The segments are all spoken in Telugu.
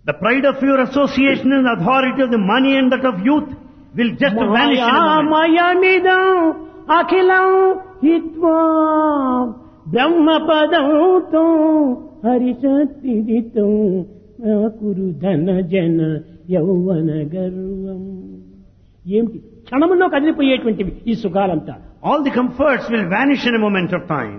The pride of your association and the authority of the money and that of youth will just vanish in a moment. మాయామయమిదం అఖిలం హిత్వా బ్రహ్మపదంతో హరిశక్తిదితో కురు ధన జన యౌవన గర్వం ఏమిటి క్షణంలో కదిలిపోయేటువంటివి ఈ సుఖాలంతా All the comforts will vanish in a moment of time.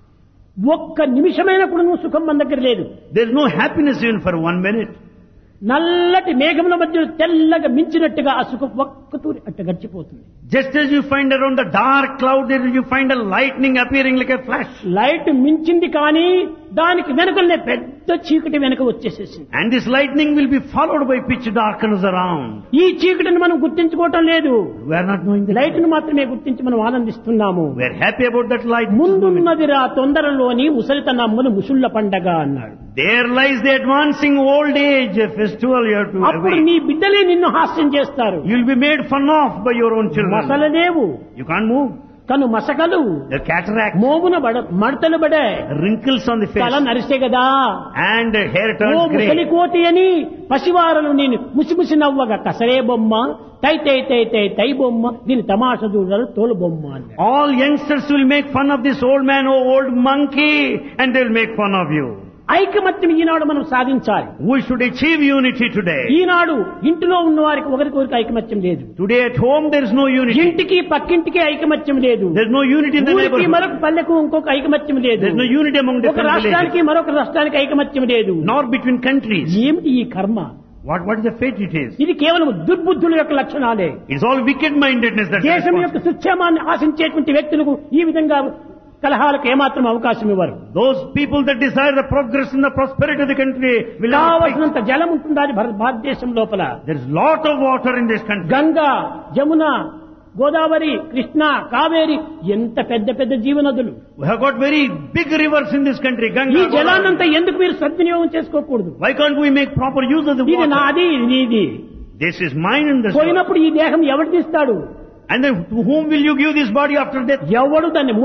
ఒక్క నిమిషమైన కూడా నువ్వు సుఖం మన దగ్గర లేదు There is no happiness even for one minute. నల్లటి మేఘముల మధ్య తెల్లగా మించినట్టుగా ఆ సుఖం ఒక్కతూరి అట్ట గడిచిపోతుంది Just as you find around the dark cloud, there you find a lightning appearing like a flash. Light మించింది కానీ దానికి వెనుకలనే పెద్ద చీకటి వెనుక వచ్చేసేసింది And this lightning will be followed by pitch darkness around. ఈ చీకటిని మనం గుర్తించుకోవటం లేదు We are not knowing the light ను మాత్రమే గుర్తించి మనం ఆనందిస్తున్నాము We are happy about that light. ముందున్నదిరా తొందరలోని ముసలితనమ్మును ముసుళ్ళ పండగ అన్నాడు There lies the advancing old age festival you have to అప్పుడు await. నీ బిడ్డలే నిన్ను హాస్యం చేస్తారు You'll be made fun of by your own children. మసలలేవు You can't move. కను మసకలు The cataract, మోమున బడ మడతలు బడే wrinkles on the తల face, నరిసే కదా and hair ఓ turns ముసలి grey. కోతి అని పసివారలు నేను ముసిముసి నవ్వగా కసరే బొమ్మ తై తై తై తై తై బొమ్మ దీని తమాష చూడరు తోలు బొమ్మ అన్నాడు All youngsters will make fun of this old man, oh old monkey, and they'll make fun of you. ఐకమత్యం ఈనాడు మనం సాధించాలి We should achieve unity today. ఈనాడు ఇంటిలో ఉన్న వారికి ఒకరికొకరికి ఐకమత్యం లేదు Today at home there is no unity. ఇంటికి పక్కింటికి ఐకమత్యం లేదు There is no unity in the ఊరికి neighborhood. మరొక పల్లెకు ఇంకొక ఐకమత్యం లేదు There is no unity among ఒక different రాష్ట్రానికి villages. మరొక రాష్ట్రానికి ఐకమత్యం లేదు Nor between countries. ఏమిటి ఈ కర్మ What, what is the fate it is? ఇది కేవలం దుర్బుద్ధుల యొక్క లక్షణాలే It's all wicked-mindedness that's దేశం యొక్క responsible. సుక్షేమాన్ని ఆశించేటువంటి వ్యక్తులకు ఈ విధంగా కలహాలకు ఏమాత్రం అవకాశం ఇవ్వరు Those people that desire the progress and the prosperity of the country will not fight. కావలసినంత జలం ఉంటుందా అని భారత- భారతదేశం లోపల There is lot of water in this country. Ganga Jamuna Godavari Krishna Kaveri ఎంత పెద్ద పెద్ద జీవనదులు We have got very big rivers in this country. ఈ Ganga, జలాన్నంతా Godavari. ఎందుకు మీరు సద్వినియోగం చేసుకోకూడదు Why can't we make proper use of the ఇది water? నాది ఇది నీది This is mine and this one. పోయినప్పుడు ఈ దేహం ఎవరు తీస్తాడు And then to whom will you give this body after death? ఎవడు దాన్ని